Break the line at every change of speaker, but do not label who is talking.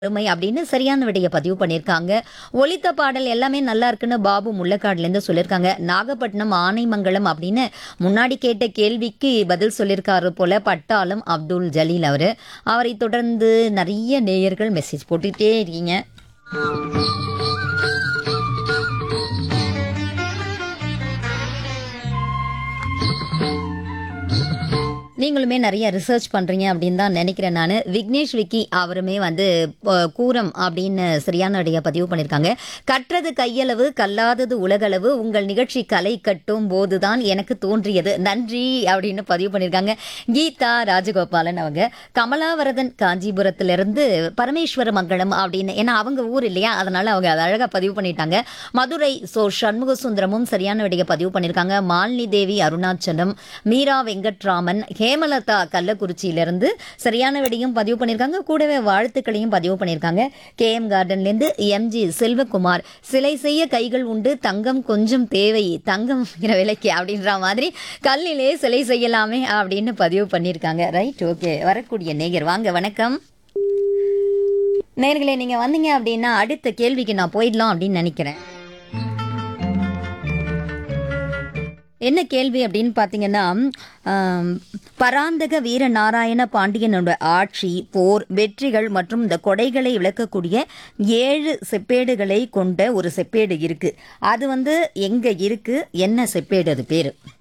அருமை அப்படின்னு சரியான விடைய பதிவு பண்ணியிருக்காங்க ஒலித்த பாடல் எல்லாமே நல்லா இருக்குன்னு பாபு முள்ளக்காடுலேருந்து சொல்லியிருக்காங்க நாகப்பட்டினம் ஆனைமங்கலம் அப்படின்னு முன்னாடி கேட்ட கேள்விக்கு பதில் சொல்லியிருக்காரு போல பட்டாளம் அப்துல் ஜலீல் அவர் அவரை தொடர்ந்து நிறைய நேயர்கள் மெசேஜ் போட்டுக்கிட்டே இருக்கீங்க நீங்களுமே நிறைய ரிசர்ச் பண்றீங்க அப்படின்னு தான் நினைக்கிறேன் நான் விக்னேஷ் விக்கி அவருமே வந்து அஹ், கூரம் அப்படின்னு சரியான அடைய பதிவு பண்ணியிருக்காங்க கற்றது கையளவு கல்லாதது உலகளவு உங்கள் நிகழ்ச்சி கலை கட்டும் போதுதான் எனக்கு தோன்றியது நன்றி அப்படின்னு பதிவு பண்ணியிருக்காங்க கீதா ராஜகோபாலன் அவங்க கமலாவரதன் காஞ்சிபுரத்திலிருந்து பரமேஸ்வர மங்கலம் அப்படின்னு ஏன்னா அவங்க ஊர் இல்லையா அதனால அவங்க அதை அழகா பதிவு பண்ணிட்டாங்க மதுரை சோ சண்முக சுந்தரமும் சரியான விடைய பதிவு பண்ணியிருக்காங்க மாலினி தேவி அருணாச்சலம் மீரா வெங்கட்ராமன் ஹேமலதா கள்ளக்குறிச்சியிலிருந்து சரியான விடையும் பதிவு பண்ணியிருக்காங்க கூடவே வாழ்த்துக்களையும் பதிவு பண்ணியிருக்காங்க கே எம் கார்டன்லேருந்து எம்ஜி செல்வகுமார் சிலை செய்ய கைகள் உண்டு தங்கம் கொஞ்சம் தேவை தங்கம் விற்கிற விலைக்கு அப்படின்ற மாதிரி கல்லிலே சிலை செய்யலாமே அப்படின்னு பதிவு பண்ணியிருக்காங்க ரைட் ஓகே வரக்கூடிய நேயர் வாங்க வணக்கம் நேர்களே நீங்க வந்தீங்க அப்படின்னா அடுத்த கேள்விக்கு நான் போயிடலாம் அப்படின்னு நினைக்கிறேன் என்ன கேள்வி அப்படின்னு பார்த்தீங்கன்னா ஆம், பராந்தக வீர நாராயண பாண்டியனோட ஆட்சி போர் வெற்றிகள் மற்றும் இந்த கொடைகளை விளக்கக்கூடிய ஏழு செப்பேடுகளை கொண்ட ஒரு செப்பேடு இருக்கு அது வந்து எங்க இருக்கு என்ன செப்பேடு அது பேரு